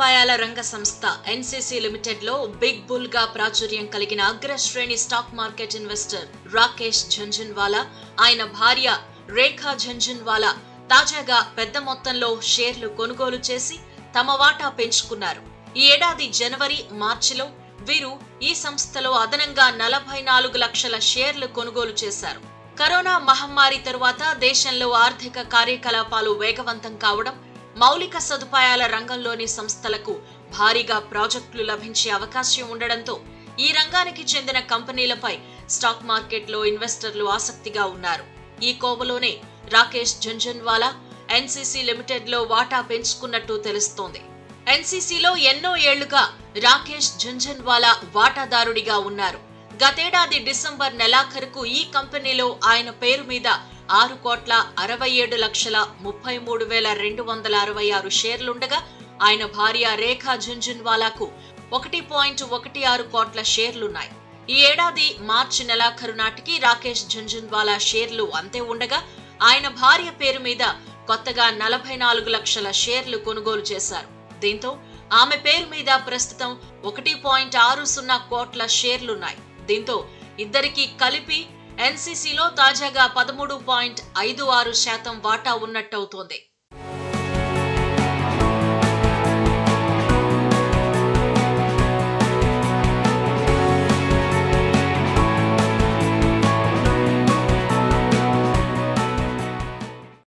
సదుపాయాల రంగ సంస్థ ఎన్సీసీ లిమిటెడ్ లో బిగ్ బుల్ గా ప్రాచుర్యం కలిగిన అగ్రశ్రేణి stock market investor Rakesh Jhunjhunwala ఆయన భార్య రేఖా ఝంఝన్వాలా తాజాగా పెద్ద మొత్తంలో షేర్లు కొనుగోలు చేసి తమ వాటా పెంచుకున్నారు ఈ ఏడాది జనవరి మార్చిలో వీరు ఈ సంస్థలో అదనంగా నలభై నాలుగు లక్షల షేర్లు కొనుగోలు చేశారు కరోనా మహమ్మారి తరువాత దేశంలో ఆర్థిక కార్యకలాపాలు వేగవంతం కావడం మౌలిక సదుపాయాల రంగంలోని సంస్థలకు భారీగా ప్రాజెక్టులు లభించే అవకాశం ఉండడంతో ఈ రంగానికి చెందిన కంపెనీలపై స్టాక్ మార్కెట్లో ఇన్వెస్టర్లు ఆసక్తిగా ఉన్నారు ఈ కోవలోనే రాకేష్ ఝంఝన్వాలా ఎన్సీసీ లిమిటెడ్ లో వాటా పెంచుకున్నట్టు తెలుస్తోంది ఎన్సీసీలో ఎన్నో ఏళ్లుగా రాకేష్ ఝంఝన్వాలా వాటాదారుడిగా ఉన్నారు గతేడాది డిసెంబర్ నెలాఖరుకు ఈ కంపెనీలో ఆయన పేరు మీద ఆరు కోట్ల అరవై ఏడు లక్షల ముప్పై మూడు వేల రెండు వందల అరవై ఆరు షేర్లుండగా ఆయన భార్య రేఖా ఝుంఝున్వాలాకు ఒకటి పాయింట్ ఒకటి ఆరు కోట్ల షేర్లున్నాయి ఈ ఏడాది మార్చి నెలాఖరు నాటికి రాకేష్ ఝుంఝున్వాలా షేర్లు అంతే ఉండగా ఆయన భార్య పేరు మీద కొత్తగా నలభై నాలుగు లక్షల షేర్లు కొనుగోలు చేశారు దీంతో ఆమె పేరు మీద ప్రస్తుతం ఒకటి పాయింట్ ఆరు సున్నా కోట్ల షేర్లున్నాయి దీంతో ఇద్దరికి కలిపి ఎన్సీసీలో తాజాగా పదమూడు పాయింట్ ఐదు ఆరు శాతం వాటా ఉన్నట్టవుతోంది